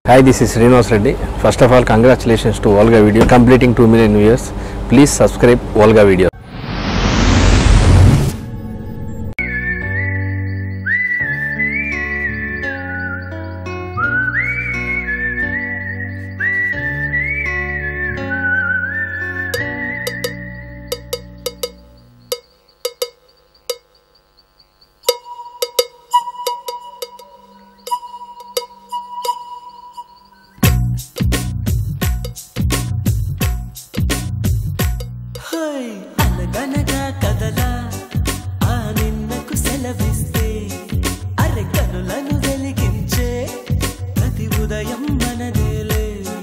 Hi, this is Srinivas Reddy. First of all, congratulations to Volga Video completing 2 million viewers. Please subscribe Volga Video. Hi అనగనగా కదలా ఆ నిన్నకు సెలవిస్తే అరె కనులను వెలిగించే ప్రతి ఉదయం మనదేలే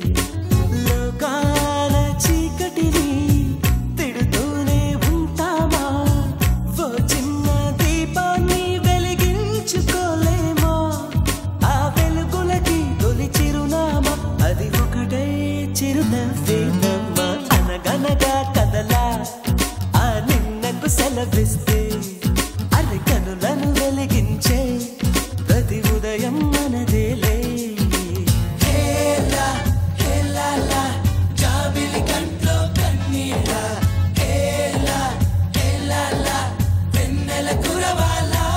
లోకాల చీకటిని తిడుతూనే ఉంటామా ఓ చిన్న దీపాన్ని వెలిగించుకోలేమా ఆ వెలుగులకి తొలి చిరునామా అది ఒకటే చిరునవ్వేనమ్మా అనగనగా కదలా ఆ నిన్నకు సెలవిస్తే అరి కనులను వెలిగించే ప్రతి ఉదయం మనదేలే హేలా, హేలాలా, జాబిలి కంట్లో కన్నీరా హేలా, హేలాలా, వెన్నెల కురవాలా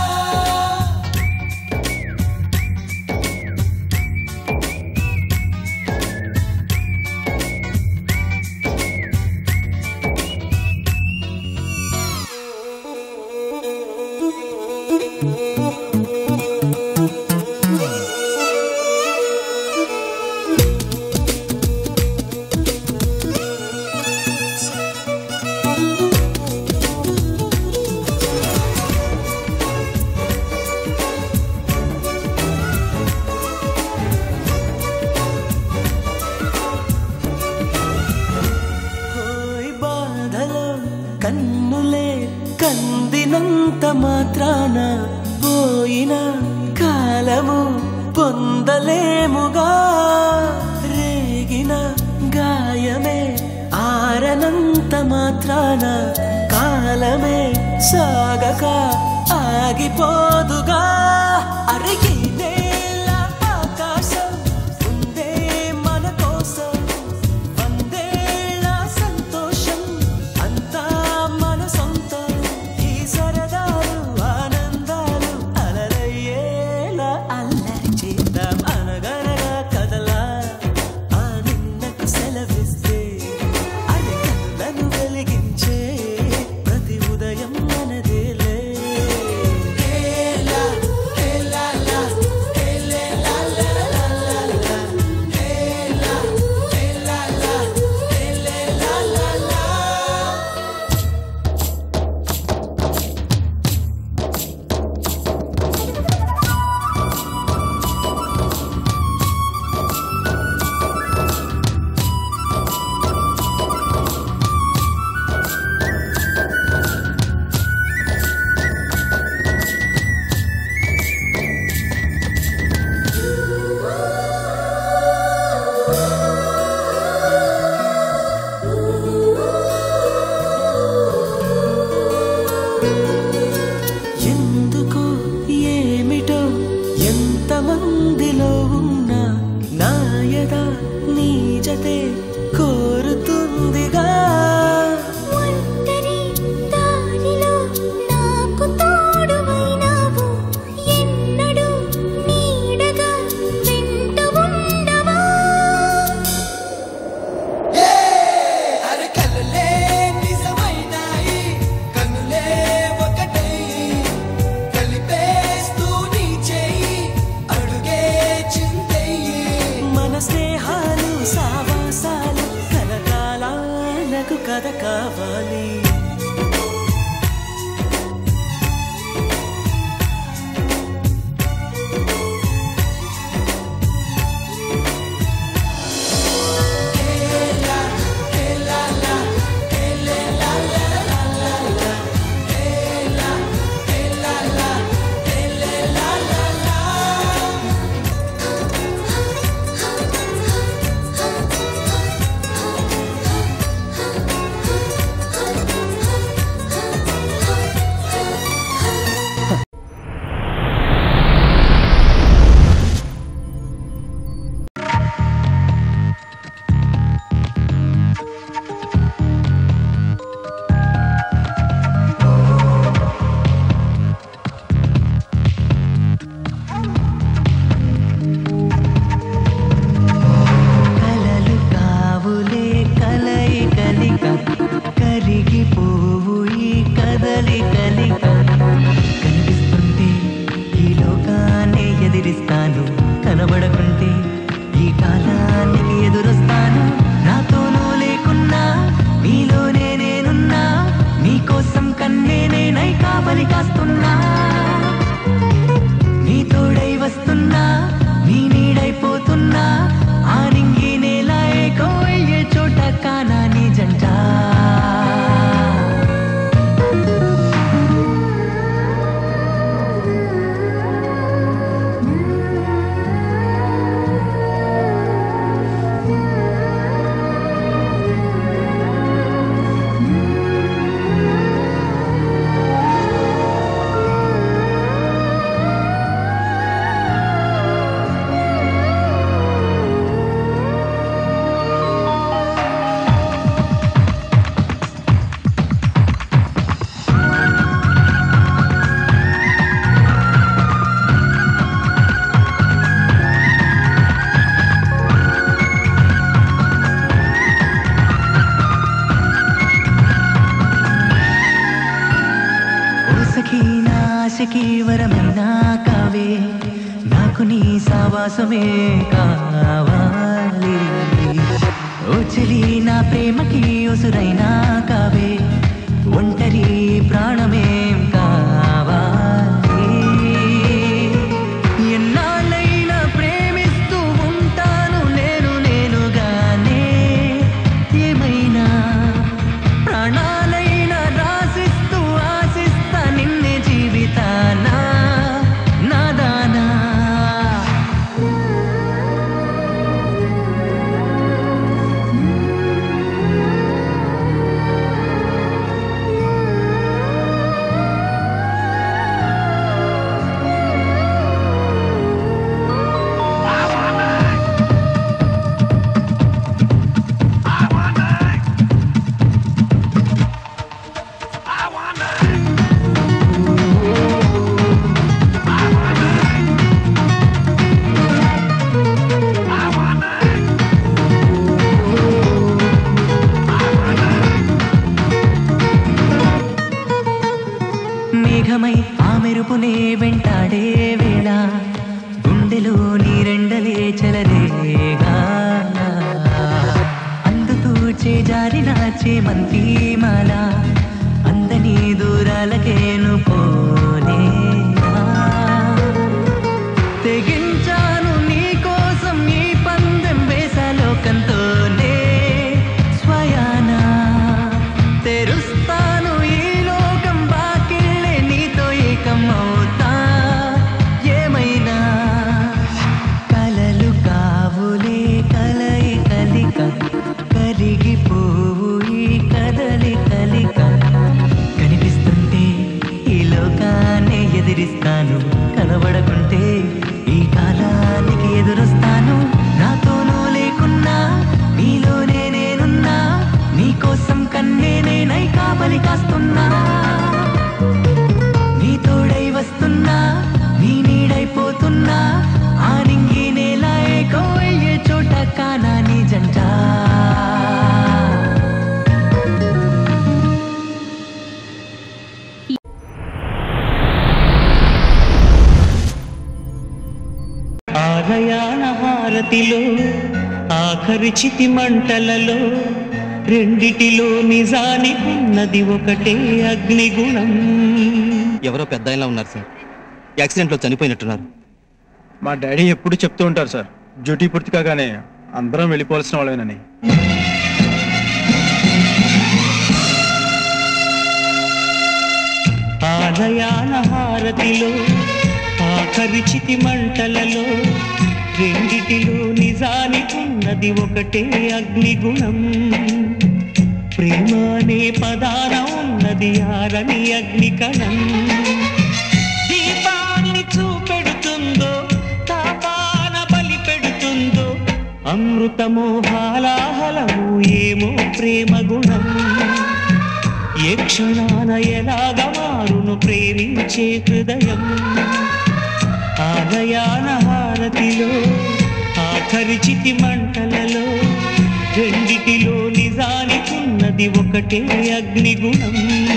హోయ్ బాధలో కన్నులే కందినంత మాత్రాన పోయిన కాలము పొందలేముగా రేగిన గాయమే ఆరనంత మాత్రాన కాలమే సాగక ఆగిపోదుగా అరిగి నేల ఆకాశం ఉందే మన కోసం వందేళ్ళ సంతోషం అంతా మన సొంతం ఈ సరదాలు ఆనందాలు అలరయ్యేలా అల్లరి చేద్దాం అనగనగా కదలా ఆ నిన్నకు సెలవిస్తే అది కళ్ళను వెలిగించే ప్రతి ఉదయం మనదేలే హేలా, హేలాలా, నా ఆశకి వరమైనా కావే నాకు నీ సావాసమే కావాలి ఓ చెలి నా ప్రేమకి ఉసురైనా కావే ఒంటరి ప్రాణమేం కావాలి ఎన్నాళ్ళైనా ప్రేమిస్తూ ఉంటాను నేను నేనుగానే ఏమైనా ప్రాణాలైనా రాసిస్తూ ఆశిస్తా నిన్నే జీవితానా నాదానా మేఘమై ఆ మెరుపునే వెంటాడే వేళ గుండెలో నీరెండలే చెలరేగా అందుతూ చేజారిన చేమంతి మాల అందని దూరాలకేను పోనేనా తెగించాను నీ కోసం ఈ పందెం వేసలోకంతోనే స్వయానా తెరుస్తాను ఈ లోకం బాకిళ్ళే నీతో ఏకం అవుతా ఏమైనా కలలు కావులే కలయి కలిక కరిగిపోవు ఈ కదలి కలిక కనిపిస్తుంటే ఈ లోకాన్ని ఎదిరిస్తాను కనబడకుంటే ఈ కాలానికి ఎదురొస్తాను నాతోనూ లేకున్నా నీలోనే నేనున్నా నీకోసం కన్నే నేనై కాపలి కాస్తున్నా నీ తోడై వస్తున్నా నీ నీడైపోతున్నా ఆ నింగి నేల ఏకో అయ్యే చోట కానా నీ జంట ఆలయాన హారతిలో ఆఖరి చితి మంటలలో రెండిటిలో నిజానికున్నది ఒకటే అగ్నిగుణం ఎవరో పెద్ద ఆయనలా ఉన్నారు సార్ యాక్సిడెంట్లో చనిపోయినట్టున్నారు మా డాడీ ఎప్పుడు చెప్తూ ఉంటారు సార్ డ్యూటీ పూర్తి కాగానే అందరం వెళ్ళిపోవాల్సిన వాళ్ళమేనని ఆలయాన హారతిలో ఆఖరి చితి మంటలలో రెండిటిలో నిజానికున్నది ఒకటే అగ్నిగుణం ప్రేమ అనే పదాన ఉన్నది ఆరని అగ్నికణం దీపాన్ని చూపెడుతుందో తాపాన బలి పెడుతుందో అమృతమో హాలాహలము ఏమో ప్రేమ గుణం ఏ క్షణాన ఎలాగ మారును ప్రేమించే హృదయం ఆలయాన హారతిలో ఆఖరి చితి మంటలలో రెండిటిలో నిజానికున్నది ఒకటే అగ్నిగుణం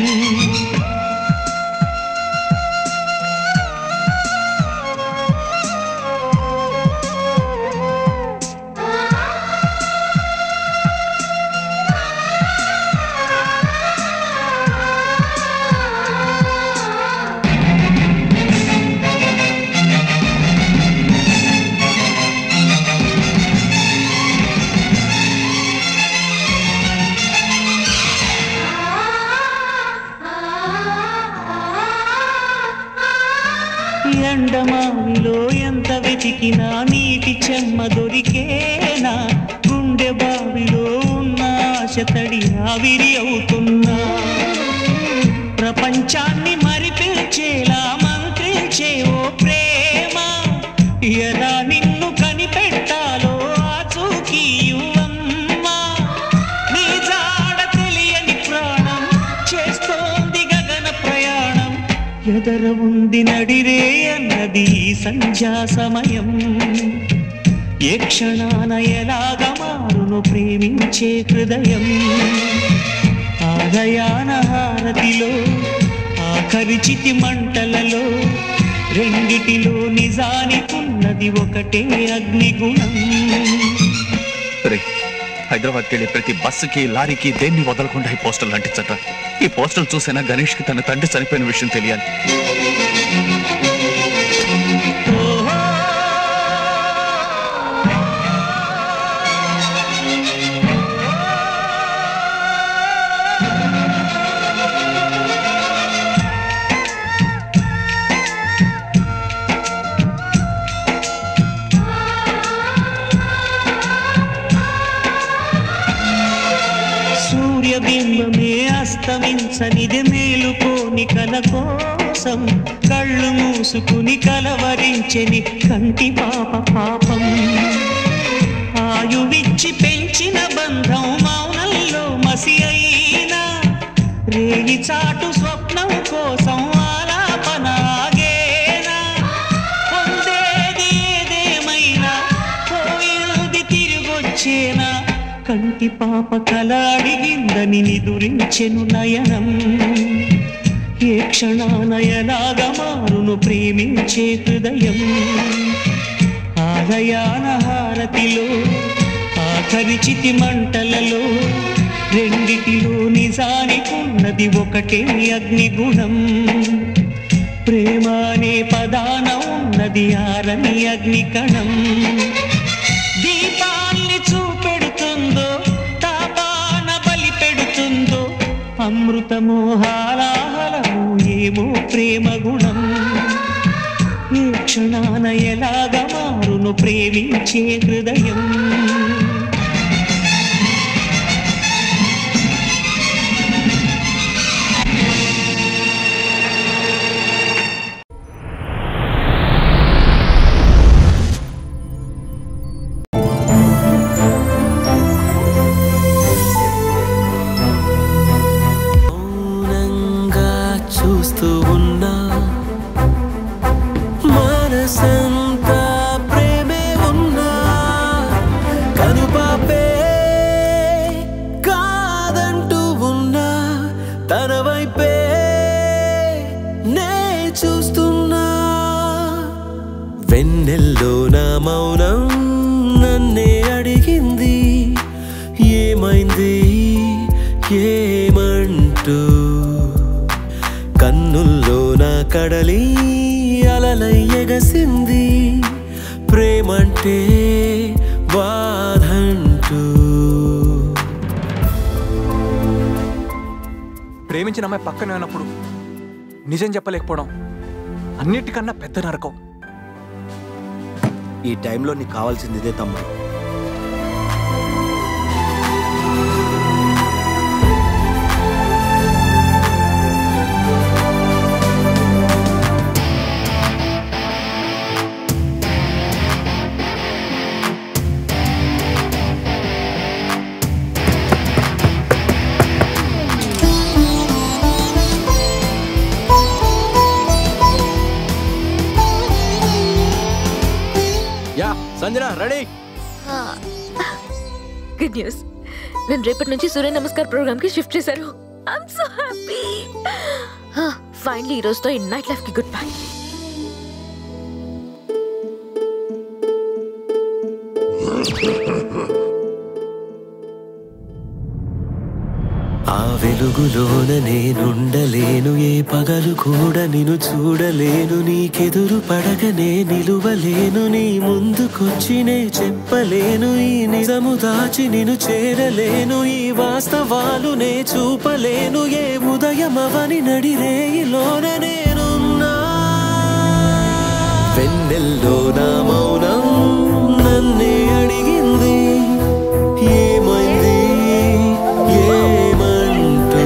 ఎండమావిలో ఎంత వెతికినా నీటి చెమ్మ దొరికేనా గుండె బావిలో ఉన్న ఆశ తడి ఆవిరి అవుతున్నా ప్రపంచాన్ని మరిపించేలా మంత్రించే ఓ ప్రేమ ఎలా నిన్ను కనిపెట్టాలో ఆచూకీ యువమ్మా నీ జాడ తెలియని ప్రాణం చేస్తోంది గగన ప్రయాణం ఎదర ఉంది నడిరే అన్నది ఈ సంధ్యా సమయం ఏ క్షణాన ఎలాగ మారును ప్రేమించే హృదయం ఆలయాన హారతిలో ఆఖరి చితి మంటలలో రెండిటిలో నిజానికున్నది ఒకటే అగ్నిగుణం రే హైదరాబాద్కి వెళ్ళి ప్రతి బస్సుకి లారీకి దేన్ని వదలకుండా ఈ పోస్టర్లు అంటించట ఈ పోస్టర్లు చూసైనా గణేష్కి తన తండ్రి చనిపోయిన విషయం తెలియాలి సూర్యబింబమే అస్తమించనిది మేలుకోని కల కోసం కళ్ళు మూసుకుని కలవరించెని కంటి పాప పాపం ఆయువిచ్చి పెంచిన బంధం మౌనంలో మసి అయినా రేగి చాటు స్వప్నం కోసం ఆలాపన ఆగేనా పొందేది ఏదేమైనా పోయింది తిరిగొచ్చేనా కంటి పాప కల అడిగిందని నిదురించెను నయనం ఏ క్షణాన ఎలాగ మారును ప్రేమించే హృదయం ఆలయాన హారతిలో ఆఖరి చితి మంటలలో రెండిటిలో నిజానికున్నది ఒకటే అగ్నిగుణం ప్రేమ అనే పదాన ఉన్నది ఆరని అగ్ని కణం దీపాల్ని చూపెడుతుందో తాపాన బలి పెడుతుందో అమృతమో హాలాహలమో ఏమో ప్రేమ గుణం ఏ క్షణాన ఎలాగ మారును ప్రేమించే హృదయం మౌనంగా చూస్తూ ఉన్నా మనసంతా ప్రేమే ఉన్నా కనుపాపే కాదంటూ ఉన్నా తన వైపే నే చూస్తున్నా వెన్నెల్లో నా మౌనం నన్నే అడిగింది ఏమైంది ఏమంటూ కన్నుల్లో నా కడలి అలలై ఎగసింది ప్రేమంటే బాధంటూ ప్రేమించిన అమ్మాయి పక్కనే ఉన్నప్పుడు నిజం చెప్పలేకపోవడం అన్నిటికన్నా పెద్ద నరకం ఈ టైంలో నీకు కావాల్సింది ఇదే తమ్ముడు yeah Sanjana ready good news నేను రేపటి నుంచి సూర్య నమస్కార్ ప్రోగ్రామ్ కి షిఫ్ట్ చేశారు ఐఎమ్ సో హ్యాపీ ఫైనలీ ఈ రోజుతో ఈ నైట్ లైఫ్ కి గుడ్ బై ఆ వెలుగులోన నేనుండలేను ఏ పగలు కూడా నిన్ను చూడలేను నీకెదురు పడగనే నిలువలేను నీ ముందుకొచ్చి నే చెప్పలేను ఈ నిజము దాచి నిన్ను చేరలేను ఈ వాస్తవాలు నే చూపలేను ఏ ఉదయమవని నడిరేయిలోన నేనున్నా వెన్నెల్లో నా మౌనం నన్నే అడిగింది ఏమైంది ఏమంటూ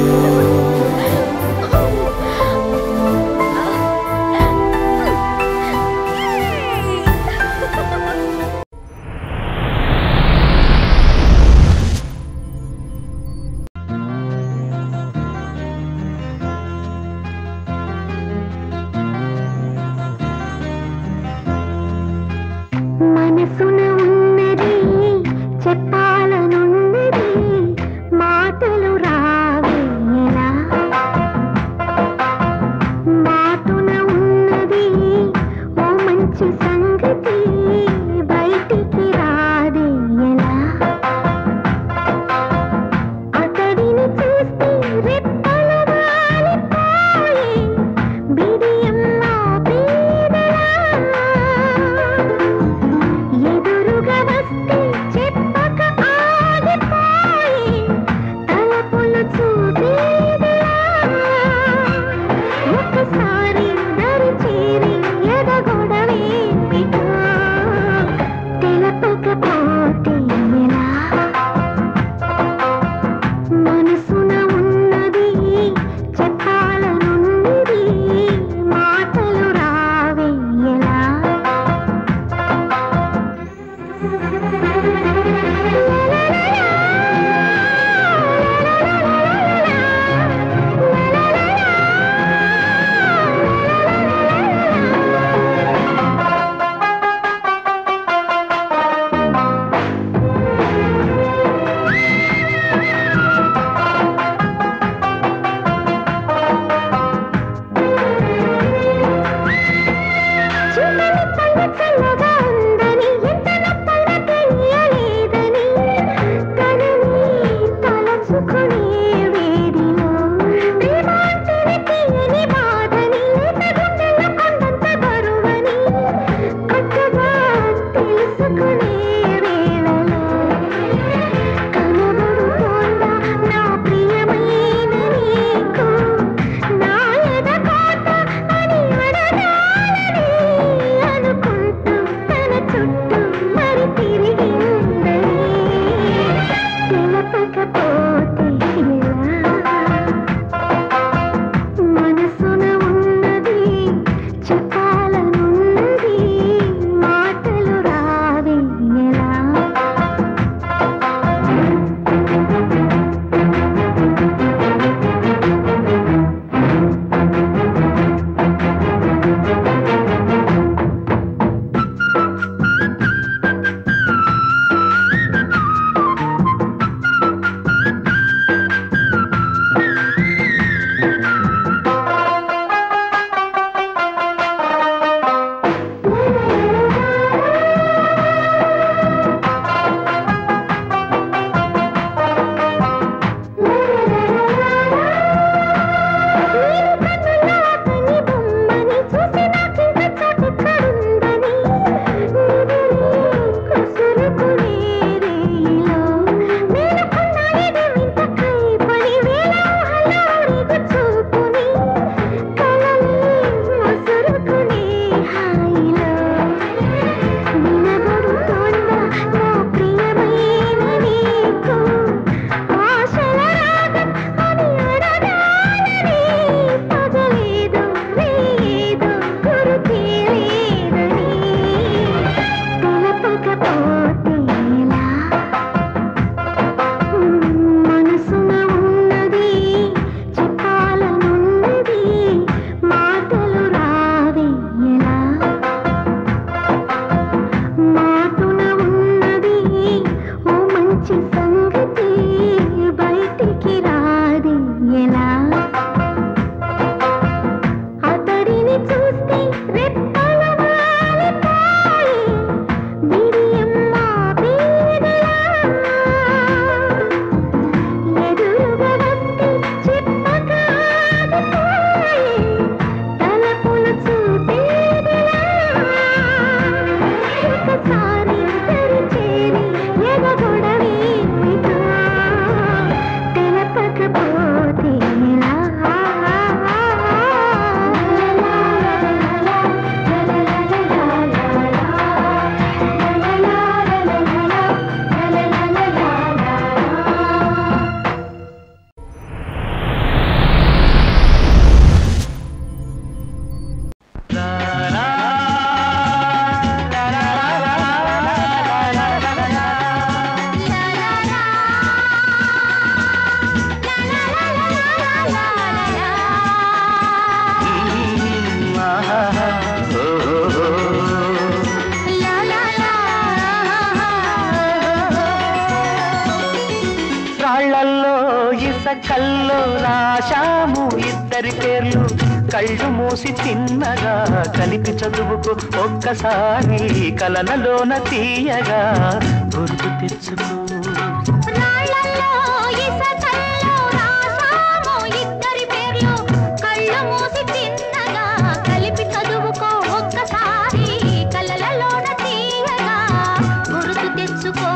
కల్లో రాశాము ఇద్దరి పేర్లు కళ్ళు మూసి తిన్నగా కలిపి చదువుకు ఒక్కసారి కలనలోన తీయగా గుర్తు తెచ్చుకో రాళ్ళల్లో ఇసకల్లో రాసాము ఇద్దరి పేర్లు కళ్ళు మూసి తిన్నగా కలిపి చదువుకో ఒక్కసారి కలలలోన తీయగా గుర్తు తెచ్చుకో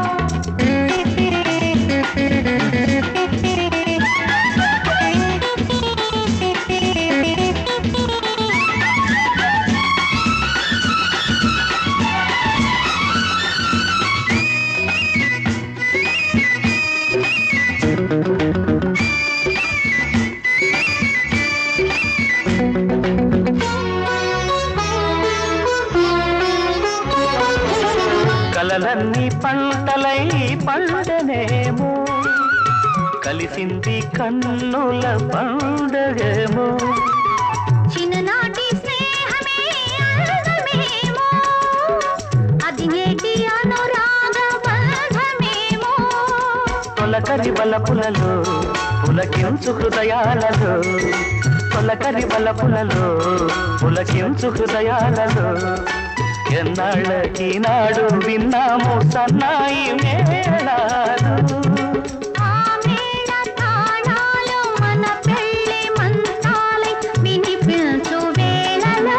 కలలన్నీ పంటలై పండనేమో కలిసింది కన్నుల పండగేమో చిన్ననాటి స్నేహమే అందమేమో అది నేటి అనురాగ బంధమేమో తొలకరి బలపులలో పులకించు హృదయాలలో తొలకరి బలపులలో పులకించు హృదయాలలో ఎన్నాళ్ళకి నాడు విన్నాము సన్నాయి మేళాలు ఆ మేళ తాళాలు మన పెళ్ళి మంత్రాలై వినిపించు వేళలో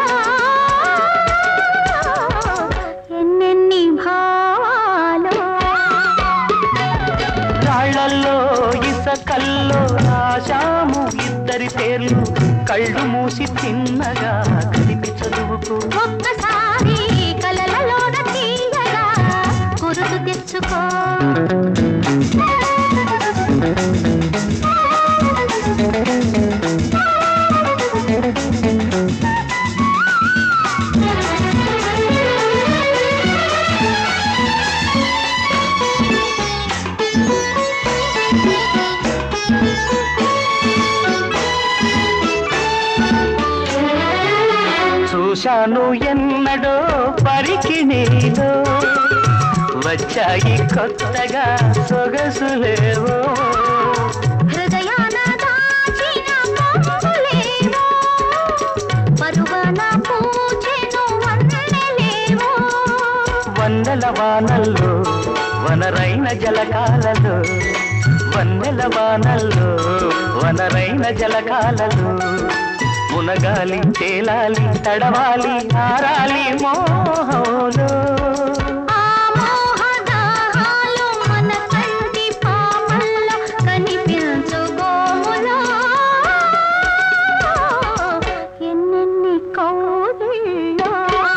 ఎన్నెన్ని భావాలు రాళ్లల్లో ఇసకల్లో రాశాము ఇద్దరి పేర్లు కళ్ళు మూసి తిన్నగా కలిపి చదువుకు ఒక్కసారి కలలలోన తీయగా గురుతు తెచ్చుకో చూశాను ఎన్నడో పరికి నీలో వచ్చాయి కొత్తగా సొగసులేవో హృదయాన దాచిన పొంగులేవో పరువన పూచెను వన్నెలేవో వన్నెల వానల్లో వనరైన జలకాలలో వన్నెల వానల్లో వనరైన జలకాలలో మునగాలి తేలాలి తడవాలి ఆరాలి మోహంలో ఆ మోహదాహాలు మన కంటి పాపల్లో కనిపించు గోములో ఎన్నెన్ని కౌగిల్లో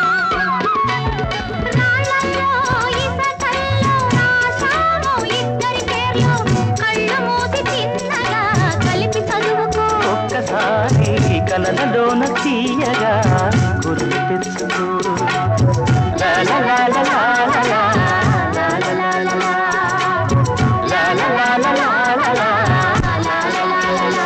రాళ్ళల్లో ఇసకల్లో రాశాము ఇద్దరి పేర్లు కళ్ళు మూసి తిన్నగా కలిపి చదువుకో ఒక్కసారి కలలలోన తీయగా గుర్తు తెచ్చుకో లా లా లా లా లా లా లా లా లా లా లా. లా లా లా లా లా లా లా. లా లా లా లా లా.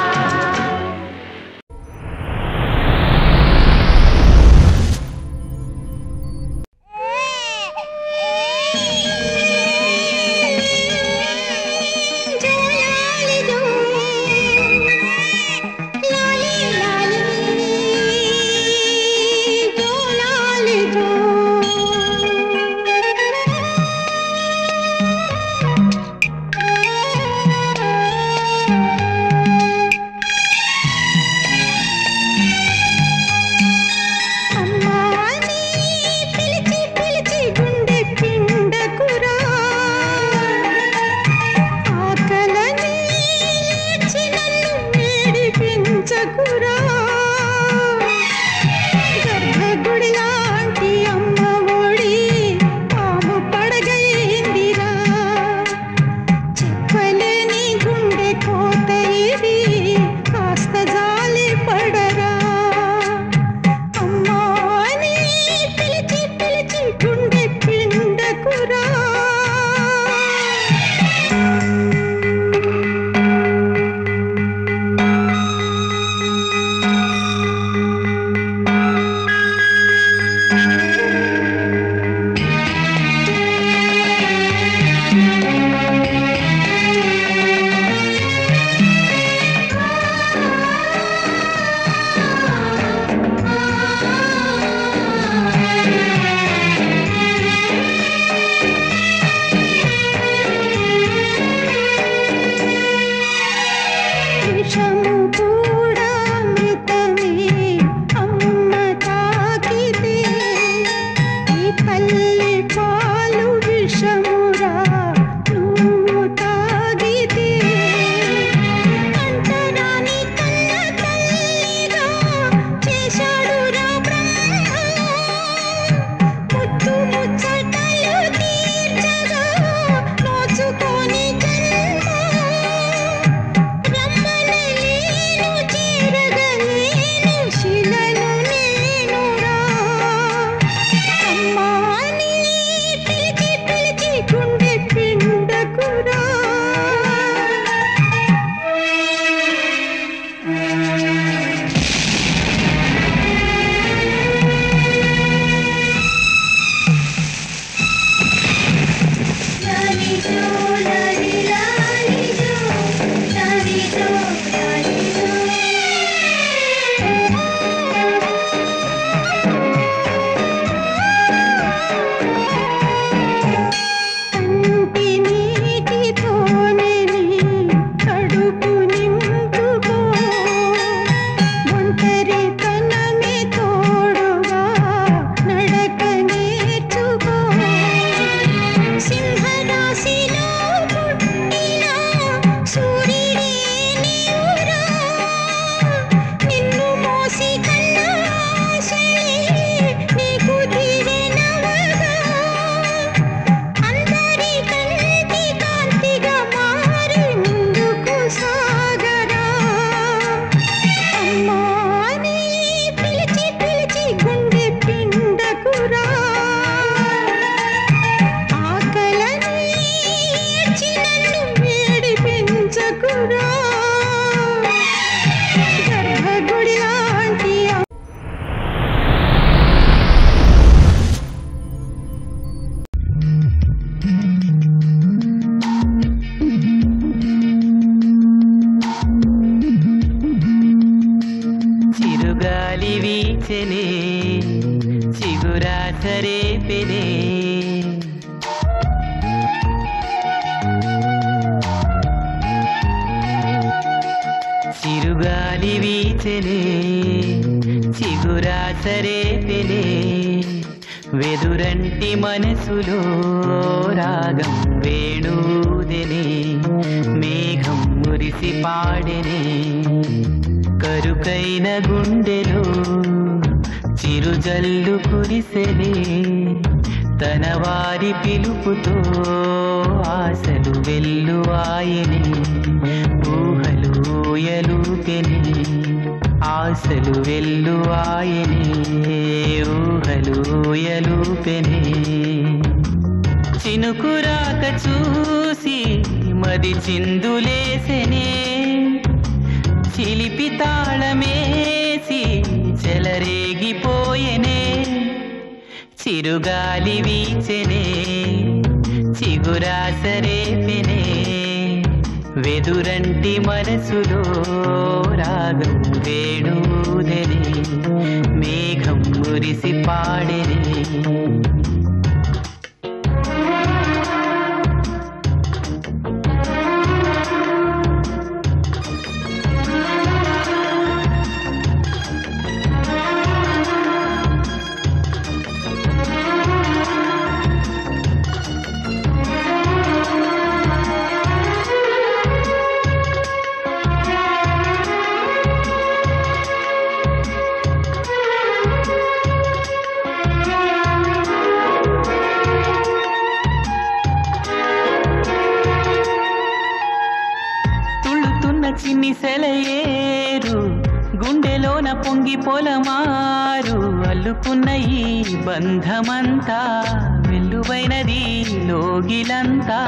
జోలాలిదో లాలి లాలి జోలాలిదో వీచెనే చిగురాసరే పెనే చిరుగాలి వీచెనే చిగురాసరే పెనే వెదురంటి మనసులో రాగం వేణూదెనే మేఘం మురిసి పాడెనే కరుకైన గుండెలో చిరుజల్లు కురిసెనే తన వారి పిలుపుతో ఆశలు వెల్లువాయని ఊహలు ఊయలూపెని ఆశలు వెల్లువాయని ఊహలు ఊయలూపెని చినుకురాక చూసి మది చిందులేసెనే చిలిపి తాళమేసి చెలరేగిపోయెనే చిరుగాలి వీచెనే చిగురాసరేపెనే వెదురంటి మనసులో రాగం వేణూదెనే మేఘం మురిసి పాడెనే తుళ్ళుతున్న చిన్ని సెలయేరు గుండెలోన పొంగి పొలమారు అల్లుకున్న ఈ బంధమంతా వెల్లువైనది లోగిలంతా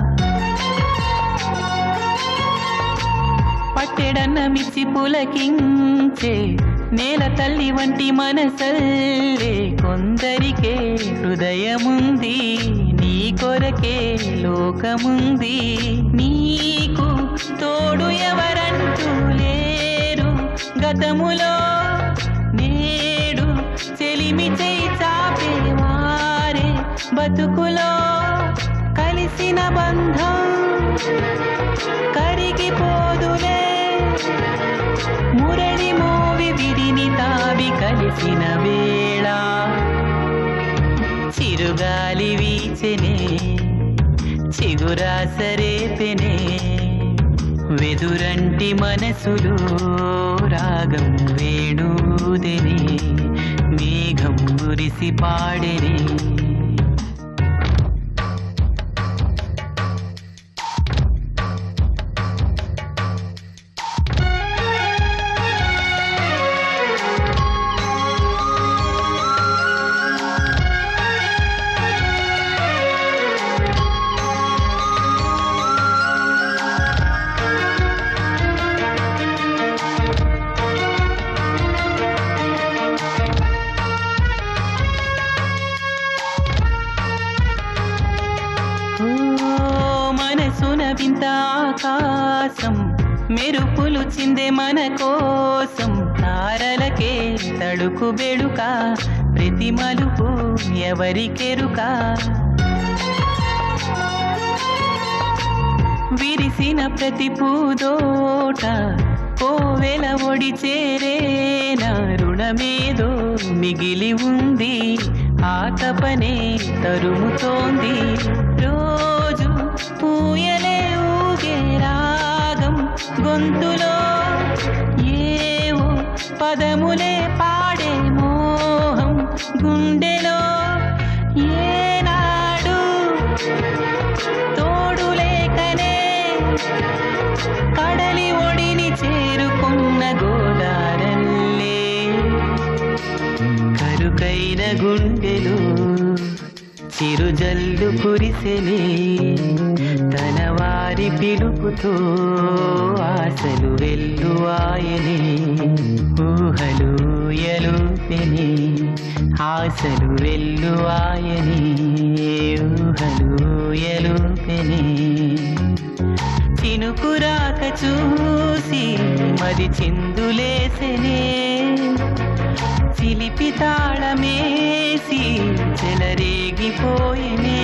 పట్టెడన్న మిచ్చి పులకించే నేల తల్లి వంటి మనసల్లే కొందరికే హృదయముంది నీ కొరకే లోకముంది నీకు తోడు ఎవరంటూ లేరు గతములో నేడు చెలిమి చేయి చాపేవారే బతుకులో కలిసిన బంధం కరిగిపోదులే మురళి మోవి విడిని తావి కలిసిన వేళ చిరుగాలి వీచెనే చిగురాసరేపెనే వెదురంటి మనసులో రాగం వేణూదెనే మేఘం గురిసి పాడెనే ఓ మనసున వింత ఆకాశం మెరుపులు చిందే మన కోసం తారలకే తడుకు బెడుక ప్రతి మలుపు ఎవరికెరుక విరిసిన ప్రతి పూదోట కోవెల ఒడి చేరేనా రుణమేదో మిగిలి ఉంది ఆ తపనే తరుముతోంది రోజు పూయలే ఊగే రాగం గొంతులో ఏవో పదములే పాడే మోహం గుండెలో ఏనాడు తోడు లేకనే కడలి ఒడిని చేరుకున్న గోదారల్లే కరుకైన గుండెలు చిరుజల్లు కురిసెనే తన వారి పిలుపుతో ఆశలు వెల్లువాయనే ఊహలు ఎలుపెనే ఆశలు వెల్లువాయనే ఊహలు ఎలుపెనే చినుకురాక చూసి మది చిందులేసెనే చిలిపి తాళమేసి చెలరేగిపోయినే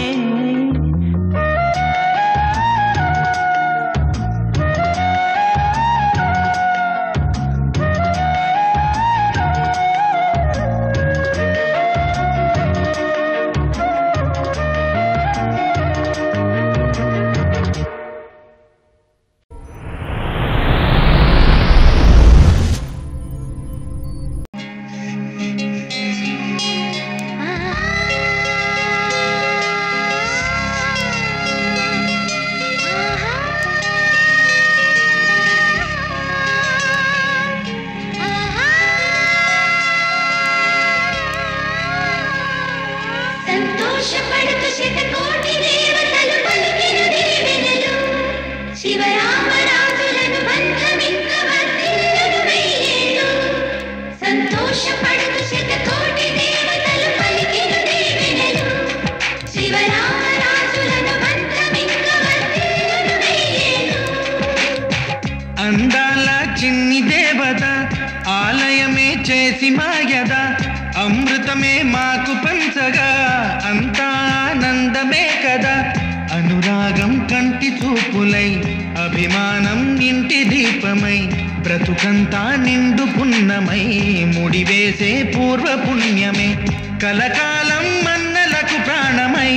సంతోషపడుతు శతకోటి దేవతలు పలికిన దీవెనలు శివరామరాజులను బంధమింక వర్ధిల్లును వెయ్యేళ్ళు సంతోషపడుతు శతకోటి దేవతలు పలికిన దీవెనలు శివరామరాజులను బంధమింక వర్ధిల్లును వెయ్యేళ్ళు అందాల చిన్ని దేవత ఆలయమే చేసి మాయద అమృతమే మాకు పంచగా అంతా ఆనందమే కదా అనురాగం కంటి చూపులై అభిమానం ఇంటి దీపమై బ్రతుకంతా నిండు పున్నమై ముడివేసే పూర్వ పుణ్యమే కలకాలం మన్నలకు ప్రాణమై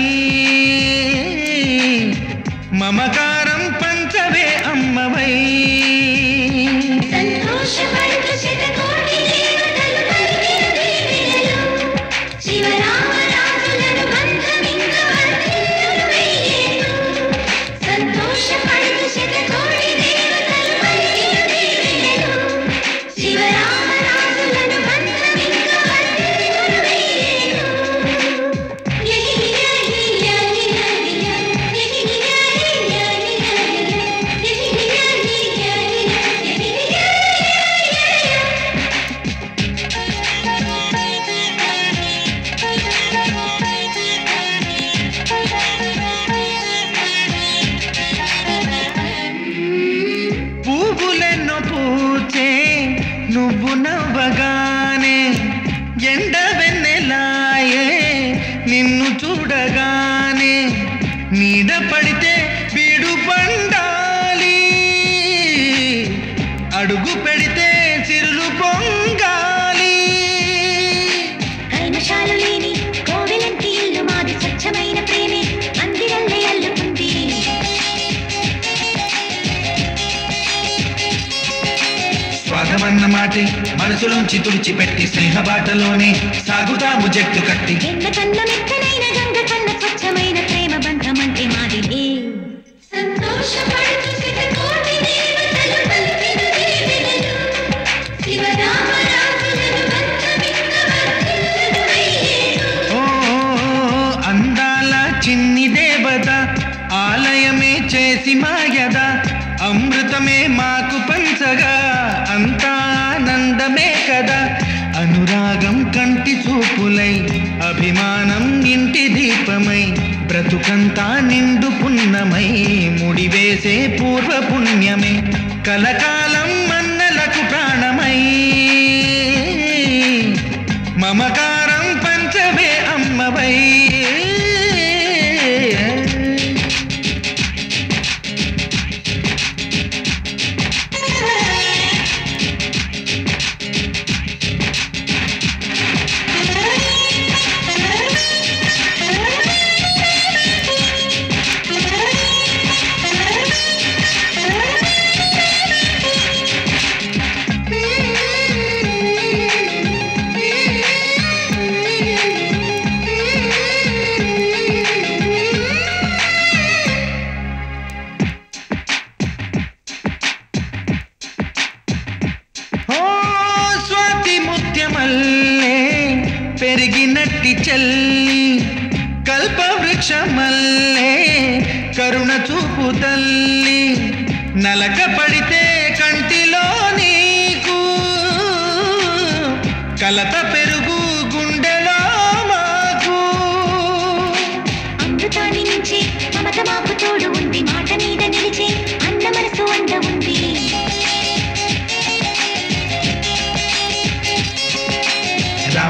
మమకారం పంచవే అమ్మవై సంతోషపడుతు శతకోటి దేవతలు పలికిన దీవెనలు శివరామరాజులను బంధమింక వర్ధిల్లును వెయ్యేళ్ళు సంతోషపడుతు శతకోటి దేవతలు పలికిన దీవెనలు శివరామరాజులను బంధమింక వర్ధిల్లును వెయ్యేళ్ళు పువ్వులెన్నో పూచే నువ్వు నవ్వగానే ఎండ వెన్నెలాయే నిన్ను చూడగానే నీడ పడితే బీడు పండాలి అడుగు పెడితే చిరులు పొంగాలి కల్మషాలు లేని కోవెలంటి ఇల్లు మాది స్వచ్ఛమైన ప్రేమే అందిరల్లే అల్లుకుంది స్వాగమన్న మాటే మనసులోంచి తుడిచిపెట్టి స్నేహబాటలోనే సాగుతాము జట్టు కట్టి ఎండ కన్న మెత్తనైన గంగ కన్న స్వచ్ఛమైన ప్రేమ బంధం అంటే మాదిలే సంతోషపడుతు శతకోటి దేవతలు పలికిన దీవెనలు శివరామరాజులను బంధమింక వర్ధిల్లును వెయ్యేళ్ళు ఓ అందాల చిన్ని దేవత ఆలయమే చేసి మాయద అమృతమే మాకు పంచగా అంతా ఆనందమే కదా అనురాగం కంటి చూపులై అభిమానం ఇంటి దీపమై బ్రతుకంతా నిండు పున్నమై ముడివేసే పూర్వ పుణ్యమే కలకాలం మన్నలకు ప్రాణమై మమకారం పంచవే అమ్మవై ఓ స్వాతి ముత్యమల్లే పెరిగినట్టి చెల్లి కల్పవృక్షమల్లే కరుణ చూపు తల్లి నలక పడితే కంటిలో నీకు కలత పెరుగు గుండెలో మాకు అమృతాన్ని నుంచి మమత మాకు తోడు ఉంది మాట మీద నిలిచే అన్న మనసు అండ ఉంది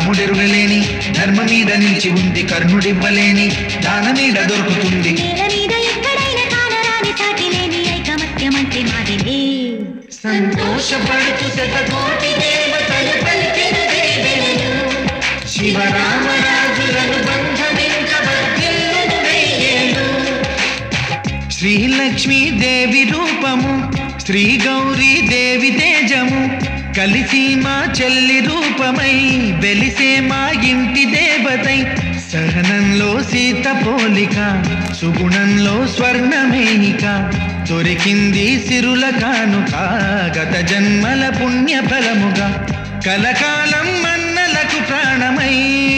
రాముడెరుగలేని ధర్మ మీద నిలిచి ఉంది కర్ణుడివ్వలేని దానమీడ దొరుకుతుంది నేల మీద ఎక్కడైనా కానరాని సాటి లేని ఐకమత్యమంటే మాదిలే సంతోషపడుతూ శతకోటి దేవతలు పలికిన దేవెనలు శివరామరాజులను బంధమించబద్దిల్లును వెయ్యేళ్ళు శ్రీలక్ష్మీ దేవి రూపము శ్రీ గౌరీ దేవి తేజము కలిసి మా చెల్లి రూపమై వెలిసే మా ఇంటి దేవతై సహనంలో సీత పోలిక సుగుణంలో స్వర్ణమేనిక దొరికింది సిరుల కానుక గత జన్మల పుణ్య ఫలముగా కలకాలం మన్నలకు ప్రాణమై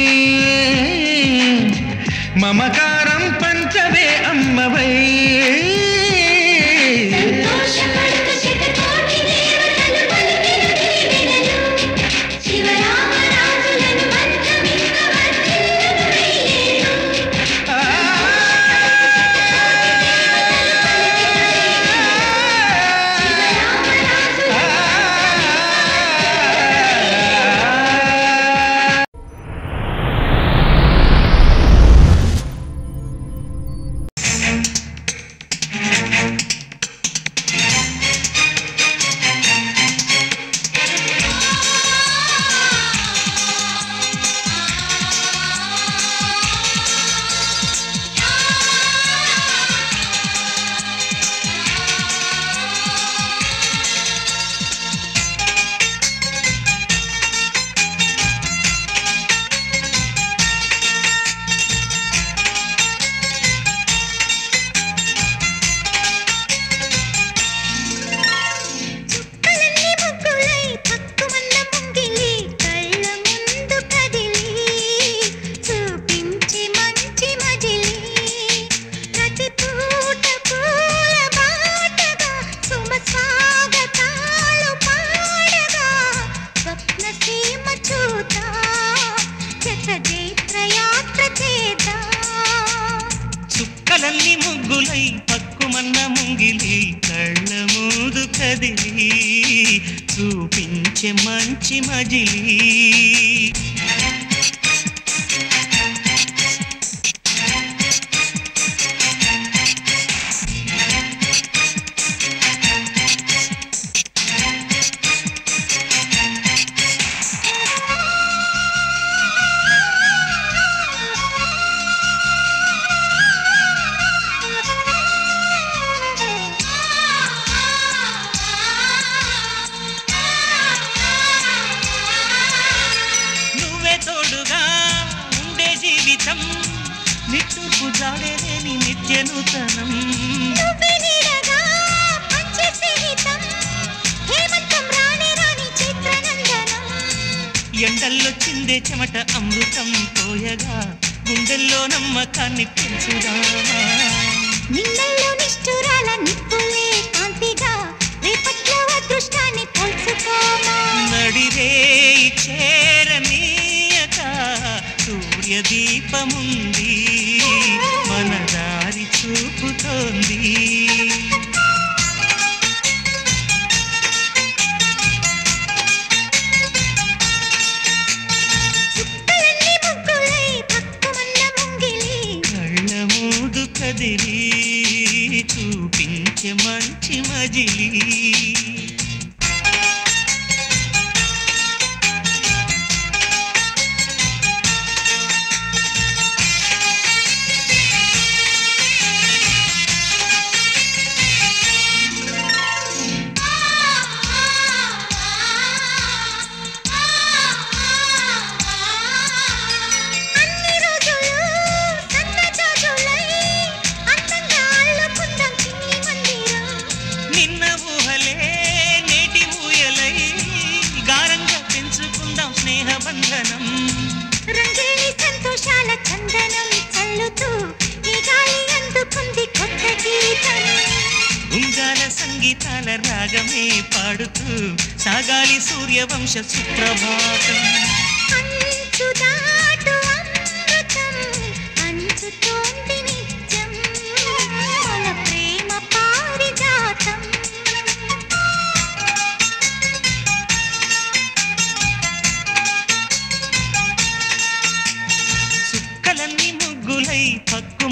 మమకారం పంచవే అమ్మవై సంతోషపడుతూ శతకోటి దేవతలు పలికిన దీవెనలు శివరామరాజులను బంధమించబద్దిల్లును వెయ్యేళ్ళు చుక్కలన్నీ ముగ్గులై పక్కుమన్న ముంగిలి కళ్ళ ముందు కదిలి చూపించి మంచి మజిలి ప్రతి పూట పూల బాటగా సుమ స్వాగతాలు పాడగా స్వప్న సీమ చూతా జత జైత్రయాత్ర చేద్దా చుక్కలన్నీ ముగ్గులై పక్కుమన్న ముంగిలి కళ్ళ మూదు కదిలి చూపించే మంచి మజిలి నువ్వే తోడుగా ఉండే జీవితం నిట్టూర్పు జాడేలేని నిత్య నూతనం నువ్వే నీడగా పంచే స్నేహితం హేమంతం రాణి రాణి చిత్రనందనం ఎండల్లో చిందే చెమట అమృతం పోయగా గుండెల్లో నమ్మకాన్ని పెంచుదామా నిన్నల్లో నిష్ఠురాల నిప్పులే కాంతిగా రేపట్లో అదృష్టాన్ని పోల్చుకోమా నడిరే చేరనీయక సూర్యదీపముంది మన దారి చూపుతోంది చుక్కలన్నీ ముగ్గులై పక్కుమన్న ముంగిలి కళ్ళ మూదు కదిలి చూపించే మంచి మజిలీ అన్ని రోజులు సన్నజాజులై అందంగా అల్లుకుందాం చిన్ని మందిరం నిన్న ఊహలే నేటి ఊయలై గారంగా పెంచుకుందాం స్నేహ బంధనం రంగేలి సంతోషాల చందనం చల్లుతూ ఈ గాలి అందుకుంది కొత్త గీతం ఉంగాల సంగీతాల రాగమే పాడుతూ సాగాలి సూర్యవంశ సుప్రభాతం అంచు దాటు అమృతం అంచుతోంది నిత్యం మన ప్రేమ పారిజాతం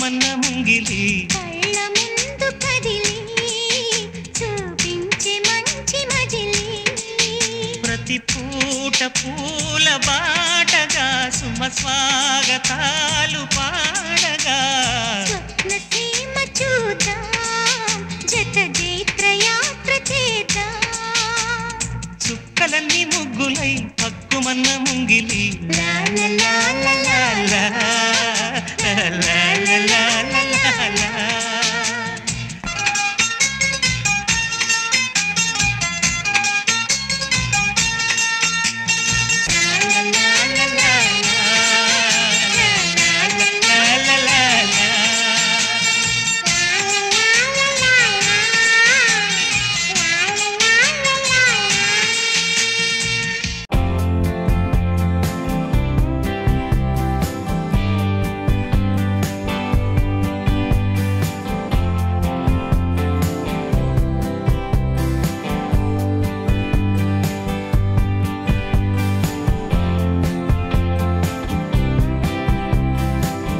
హక్కుమన్న ముంగిలి కళ్ళ ముందు కదిలి చూపించే మంచి మజిలీ ప్రతి పూట పూల బాటగా సుమ స్వాగతాలు పాడగా స్వప్న సీమ చూద్దాం జత జైత్ర యాత్ర చేద్దాం చుక్కలన్నీ ముగ్గులై హక్కుమన్న ముంగిలి లా లా లా